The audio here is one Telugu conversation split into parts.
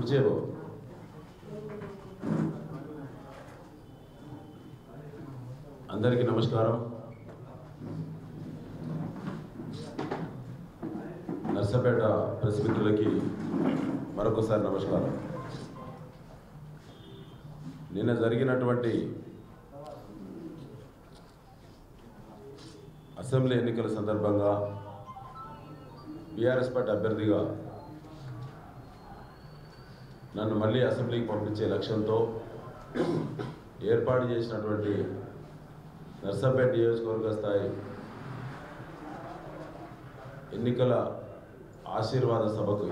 కుర్చేబో అందరికీ నమస్కారం నర్సపేట ప్రెస్ మిత్రులకి మరొకసారి నమస్కారం నిన్న జరిగినటువంటి అసెంబ్లీ ఎన్నికల సందర్భంగా బీఆర్ఎస్ పార్టీ అభ్యర్థిగా నన్ను మళ్ళీ అసెంబ్లీకి పంపించే లక్ష్యంతో ఏర్పాటు చేసినటువంటి నర్సంపేట నియోజకవర్గ స్థాయి ఎన్నికల ఆశీర్వాద సభకు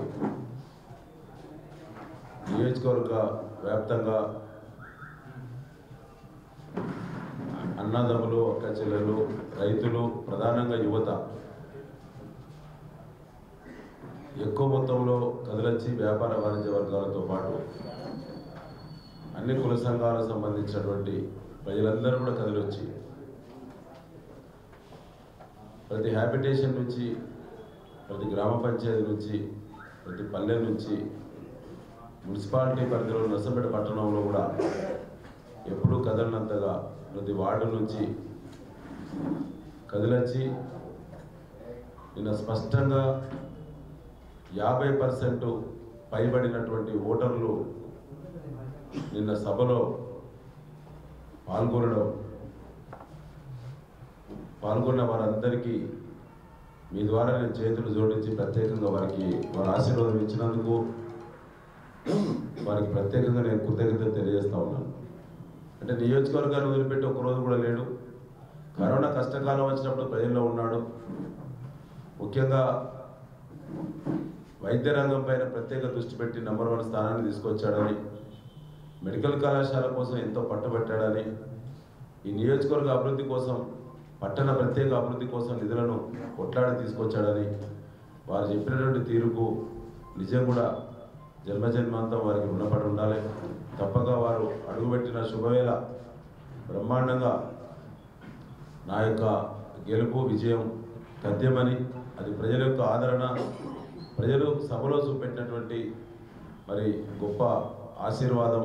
నియోజకవర్గ వ్యాప్తంగా అన్నదమ్ములు అక్క చెల్లెలు రైతులు ప్రధానంగా యువత ఎక్కువ మొత్తంలో కదిలొచ్చి వ్యాపార వాణిజ్య వర్గాలతో పాటు అన్ని కుల సంఘాలకు సంబంధించినటువంటి ప్రజలందరూ కూడా కదిలొచ్చి ప్రతి హ్యాబిటేషన్ నుంచి ప్రతి గ్రామ పంచాయతీ నుంచి ప్రతి పల్లె నుంచి మున్సిపాలిటీ పరిధిలో నర్సంపేట పట్టణంలో కూడా ఎప్పుడూ కదలనంతగా ప్రతి వార్డు నుంచి కదిలొచ్చి నిన్న స్పష్టంగా యాభై పర్సెంట్ పైబడినటువంటి ఓటర్లు నిన్న సభలో పాల్గొనడం పాల్గొన్న వారందరికీ మీ ద్వారా నేను చేతులు జోడించి ప్రత్యేకంగా వారికి వారి ఆశీర్వాదం ఇచ్చినందుకు వారికి ప్రత్యేకంగా నేను కృతజ్ఞతలు తెలియజేస్తా ఉన్నాను అంటే నియోజకవర్గాన్ని వదిలిపెట్టి ఒక రోజు కూడా లేడు కరోనా కష్టకాలం వచ్చినప్పుడు ప్రజల్లో ఉన్నాడు ముఖ్యంగా వైద్య రంగం పైన ప్రత్యేక దృష్టి పెట్టి నంబర్ వన్ స్థానాన్ని తీసుకొచ్చాడని మెడికల్ కళాశాల కోసం ఎంతో పట్టుబట్టాడని ఈ నియోజకవర్గ అభివృద్ధి కోసం పట్టణ ప్రత్యేక అభివృద్ధి కోసం నిధులను కొట్లాడి తీసుకొచ్చాడని వారు చెప్పినటువంటి తీరుకు నిజం కూడా జన్మజన్మాంతం వారికి రుణపడి ఉండాలి తప్పక వారు అడుగుపెట్టిన శుభవేళ బ్రహ్మాండంగా నా యొక్క గెలుపు విజయం తథ్యమని అది ప్రజల యొక్క ఆదరణ ప్రజలు సభలో చూపెట్టినటువంటి మరి గొప్ప ఆశీర్వాదం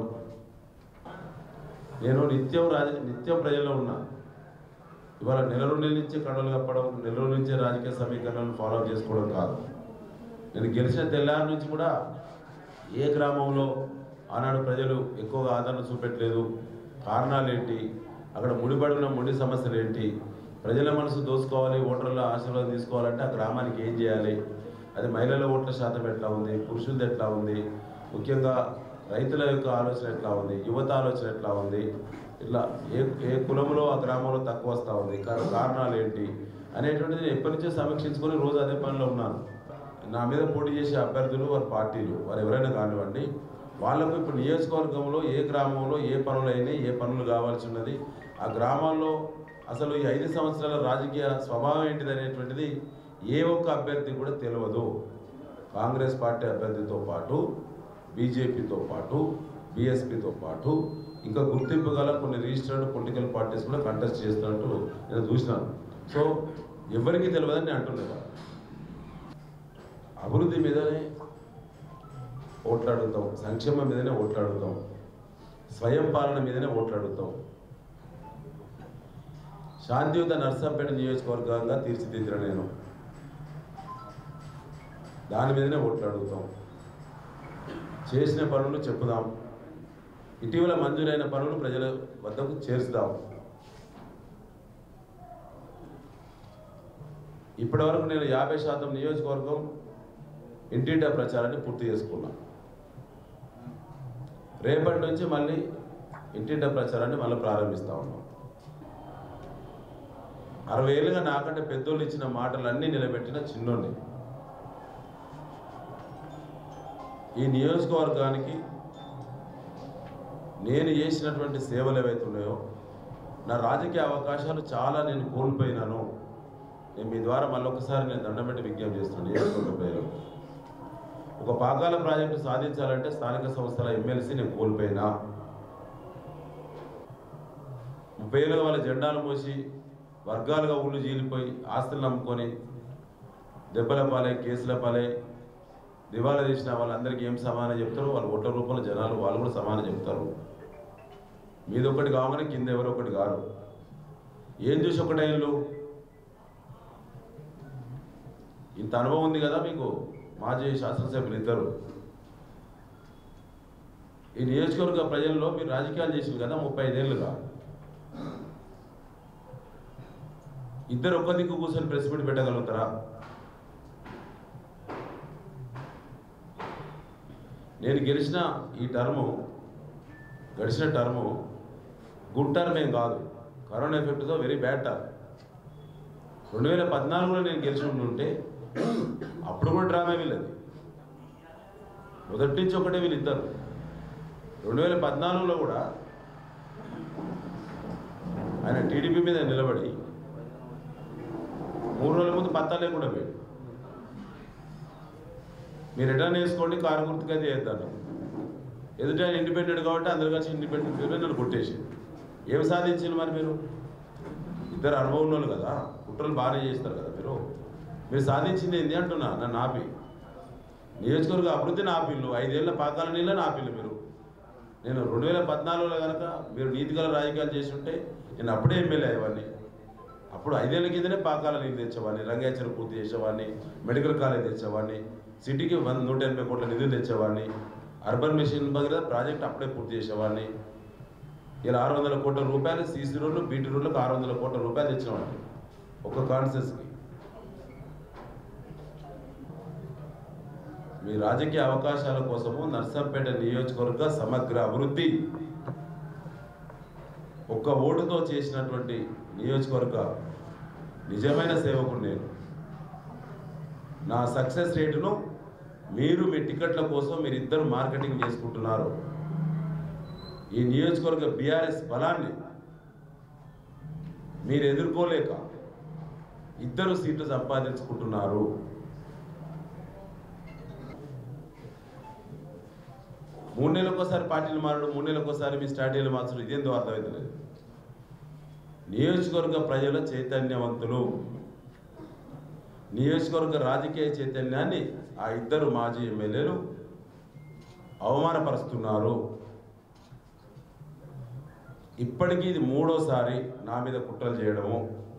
నేను నిత్యం రాజ నిత్యం ప్రజల్లో ఉన్నా ఇవాళ నెల రోజుల నుంచి కండలు కప్పడం నెల రోజుల నుంచే రాజకీయ సమీకరణలను ఫాలో చేసుకోవడం కాదు నేను గెలిచిన తెల్లారి నుంచి కూడా ఏ గ్రామంలో ఆనాడు ప్రజలు ఎక్కువగా ఆదరణ చూపెట్టలేదు కారణాలు ఏంటి అక్కడ ముడిపడి ఉన్న ముడి సమస్యలు ఏంటి ప్రజల మనసు దోసుకోవాలి ఓటర్ల ఆశీర్వాదం తీసుకోవాలంటే ఆ గ్రామానికి ఏం చేయాలి అది మహిళల ఓట్ల శాతం ఎట్లా ఉంది పురుషులది ఎట్లా ఉంది ముఖ్యంగా రైతుల యొక్క ఆలోచన ఎట్లా ఉంది యువత ఆలోచన ఎట్లా ఉంది ఇట్లా ఏ ఏ కులంలో ఆ గ్రామంలో తక్కువ వస్తూ ఉంది కా- కారణాలు ఏంటి అనేటువంటిది నేను ఎప్పటి నుంచో సమీక్షించుకొని రోజు అదే పనిలో ఉన్నాను నా మీద పోటీ చేసే అభ్యర్థులు వారి పార్టీలు వారు ఎవరైనా కానివ్వండి వాళ్ళకు ఇప్పుడు నియోజకవర్గంలో ఏ గ్రామంలో ఏ పనులు అయినాయి ఏ పనులు కావాల్సి ఉన్నది ఆ గ్రామాల్లో అసలు ఈ ఐదు సంవత్సరాల రాజకీయ స్వభావం ఏంటిది అనేటువంటిది ఏ ఒక్క అభ్యర్థి కూడా తెలియదు కాంగ్రెస్ పార్టీ అభ్యర్థితో పాటు బీజేపీతో పాటు బీఎస్పీతో పాటు ఇంకా గుర్తింపు గల కొన్ని రిజిస్టర్డ్ పొలిటికల్ పార్టీస్ కూడా కంటెస్ట్ చేస్తున్నట్టు నేను చూసినాను సో ఎవరికి తెలియదని నేను అంటున్నాను అభివృద్ధి మీదనే ఓట్లాడుతాం సంక్షేమం మీదనే ఓట్లాడుతాం స్వయం పాలన మీదనే ఓట్లాడుతాం శాంతియుత నర్సంపేట నియోజకవర్గంగా తీర్చిదిద్దిన నేను దాని మీదనే ఓట్లాడుతాం చేసిన పనులు చెప్పుదాం ఇటీవల మంజూరైన పనులు ప్రజల వద్దకు చేర్చుదాం ఇప్పటివరకు నేను యాభై శాతం నియోజకవర్గం ఇంటింటా ప్రచారాన్ని పూర్తి చేసుకున్నా రేపటి నుంచి మళ్ళీ ఇంటింటా ప్రచారాన్ని మళ్ళీ ప్రారంభిస్తా ఉన్నాం అరవై ఏళ్ళుగా నాకంటే పెద్దోళ్ళు ఇచ్చిన మాటలన్నీ నిలబెట్టిన చిన్నోడిని ఈ నియోజకవర్గానికి నేను చేసినటువంటి సేవలు ఏవైతే ఉన్నాయో నా రాజకీయ అవకాశాలు చాలా నేను కోల్పోయినాను నేను మీ ద్వారా మళ్ళొకసారి నేను దండం పెట్టి విజ్ఞప్తి చేస్తున్నాను నియోజకవర్గ ప్రజలకు ఒక పాకాల ప్రాజెక్టు సాధించాలంటే స్థానిక సంస్థల ఎమ్మెల్సీ నేను కోల్పోయినా ముప్పై ఏళ్ళుగా వాళ్ళ జెండాలు మోసి వర్గాలుగా ఊళ్ళు చీలిపోయి ఆస్తులు నమ్ముకొని దెబ్బల పాలై కేసుల పాలై దివాలా చేసిన వాళ్ళందరికీ ఏం సమానం చెప్తారు వాళ్ళ ఓట్ల రూపంలో జనాలు వాళ్ళు కూడా సమానం చెప్తారు మీద ఒకటి కాగానే కింద ఎవరు ఒకటి కాదు ఏం చూసి ఒకటైన్లు ఇంత అనుభవం ఉంది కదా మీకు మాజీ శాసనసభ్యులు ఇద్దరు ఈ నియోజకవర్గ ప్రజల్లో మీరు రాజకీయాలు చేసింది కదా ముప్పై ఐదేళ్ళుగా ఇద్దరు ఒక్క దిక్కు కూర్చొని ప్రెస్ మీట్ పెట్టగలుగుతారా నేను గెలిచిన ఈ టర్ము గడిచిన టర్ము గుడ్ టర్మ్ ఏం కాదు కరోనా ఎఫెక్ట్తో వెరీ బ్యాడ్ టర్మ్ రెండు వేల పద్నాలుగులో నేను గెలిచి ఉంటే అప్పుడు కూడా డ్రామా వీళ్ళది మొదటి నుంచి ఒకటే వీళ్ళిద్దరు రెండు వేల పద్నాలుగులో కూడా ఆయన టీడీపీ మీద నిలబడి మూడు రోజుల ముందు పత్తా లేకుండా పోయాడు మీరు రిటర్న్ వేసుకోండి కారు గుర్తుగా చేద్దాను ఎదుట ఆయన ఇండిపెండెంట్ కాబట్టి అందరు కలిసి ఇండిపెండెంట్ పేరు నన్ను కొట్టేసి ఏం సాధించింది మరి మీరు ఇద్దరు అనుభవం ఉన్నోళ్ళు కదా కుట్రలు బాగానే చేస్తారు కదా మీరు మీరు సాధించింది ఏంటి అంటున్నా నన్ను ఆపి నియోజకవర్గ అభివృద్ధి నా పిల్లు ఐదేళ్ల పాకాల నీళ్ళ నా పిల్లు మీరు నేను రెండు వేల పద్నాలుగులో కనుక మీరు నీతిగల రాజకీయాలు చేసి ఉంటే నేను అప్పుడే ఎమ్మెల్యే అయ్యేవాడిని అప్పుడు ఐదేళ్ల కిందనే పాకాల నీళ్ళు తెచ్చేవాడిని రంగాచరం పూర్తి చేసేవాడిని మెడికల్ కాలేజ్ తెచ్చేవాడిని సిటీకి వంద నూట ఎనభై కోట్ల నిధులు తెచ్చేవాడిని అర్బన్ మిషన్ భగీరథ ప్రాజెక్ట్ అప్పుడే పూర్తి చేసేవాడిని ఇలా ఆరు వందల కోట్ల రూపాయలు సీసీ రోడ్లు బీటీ రోడ్లకు ఆరు వందల కోట్ల రూపాయలు తెచ్చినవాడిని ఒక్క కాన్సెన్స్కి మీ రాజకీయ అవకాశాల కోసము నర్సంపేట నియోజకవర్గ సమగ్ర అభివృద్ధి ఒక్క ఓటుతో చేసినటువంటి నియోజకవర్గ నిజమైన సేవకుడు నేను నా సక్సెస్ రేటును మీరు మీ టికెట్ల కోసం మీరు ఇద్దరు మార్కెటింగ్ చేసుకుంటున్నారు ఈ నియోజకవర్గ బీఆర్ఎస్ బలాన్ని మీరు ఎదుర్కోలేక ఇద్దరు సీట్లు సంపాదించుకుంటున్నారు మూడు నెలలకు ఒకసారి పార్టీలు మారడం మూడు నెలలకు ఒకసారి మీ స్ట్రాటజీలు మార్చడం ఇదేందో అర్థమవుతలేదు నియోజకవర్గ ప్రజల చైతన్యవంతులు నియోజకవర్గ రాజకీయ చైతన్యాన్ని ఆ ఇద్దరు మాజీ ఎమ్మెల్యేలు అవమానపరుస్తున్నారు ఇప్పటికీ ఇది మూడోసారి నా మీద కుట్రలు చేయడము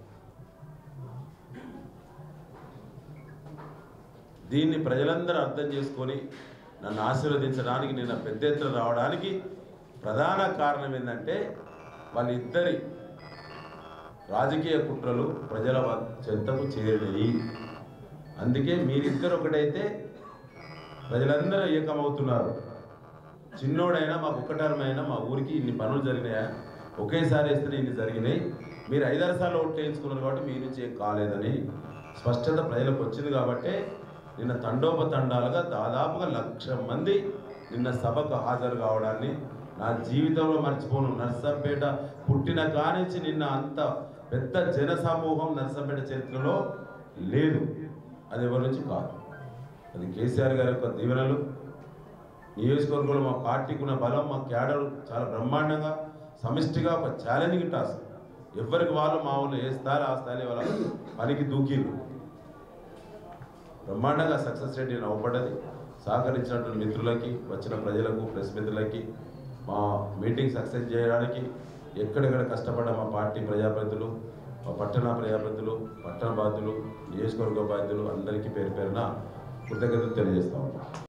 దీన్ని ప్రజలందరూ అర్థం చేసుకొని నన్ను ఆశీర్వదించడానికి నేను పెద్ద ఎత్తున రావడానికి ప్రధాన కారణం ఏంటంటే వాళ్ళిద్దరి రాజకీయ కుట్రలు ప్రజల వ- చెంతకు చేరినాయి అందుకే మీరిద్దరు ఒకటైతే ప్రజలందరూ ఏకమవుతున్నారు చిన్నోడైనా మాకు ఒక్క టర్మ్ అయినా మా ఊరికి ఇన్ని పనులు జరిగినాయా ఒకేసారి వేస్తేనే ఇన్ని జరిగినాయి మీరు ఐదారు సార్లు ఓట్లు వేయించుకున్నారు కాబట్టి మీ నుంచి ఏం కాలేదని స్పష్టత ప్రజలకు వచ్చింది కాబట్టి నిన్న తండోపతండాలుగా దాదాపుగా లక్ష మంది నిన్న సభకు హాజరు కావడాన్ని నా జీవితంలో మర్చిపోను నర్సంపేట పుట్టిన కానించి నిన్న అంత పెద్ద జన సమూహం నర్సంపేట చరిత్రలో లేదు అది ఎవరి నుంచి కాదు అది కేసీఆర్ గారి యొక్క దీవెనలు నియోజకవర్గంలో మా పార్టీకి ఉన్న బలం మా క్యాడర్ చాలా బ్రహ్మాండంగా సమిష్టిగా ఒక ఛాలెంజింగ్ టాస్క్ ఎవరికి వాళ్ళు మా ఊళ్ళో ఏ స్థాయి ఆ స్థాయి వాళ్ళ పనికి దూకిరు బ్రహ్మాండంగా సక్సెస్ రేట్ నేను అవ్వబడ్డది సహకరించినటువంటి మిత్రులకి వచ్చిన ప్రజలకు ప్రెస్ మిత్రులకి మా మీటింగ్ సక్సెస్ చేయడానికి ఎక్కడెక్కడ కష్టపడ్డ మా పార్టీ ప్రజాప్రతినిధులు మా పట్టణ ప్రజాప్రతినిధులు పట్టణ బాధ్యులు నియోజకవర్గ బాధ్యులు అందరికీ పేరు పేరున కృతజ్ఞతలు తెలియజేస్తా ఉన్నాం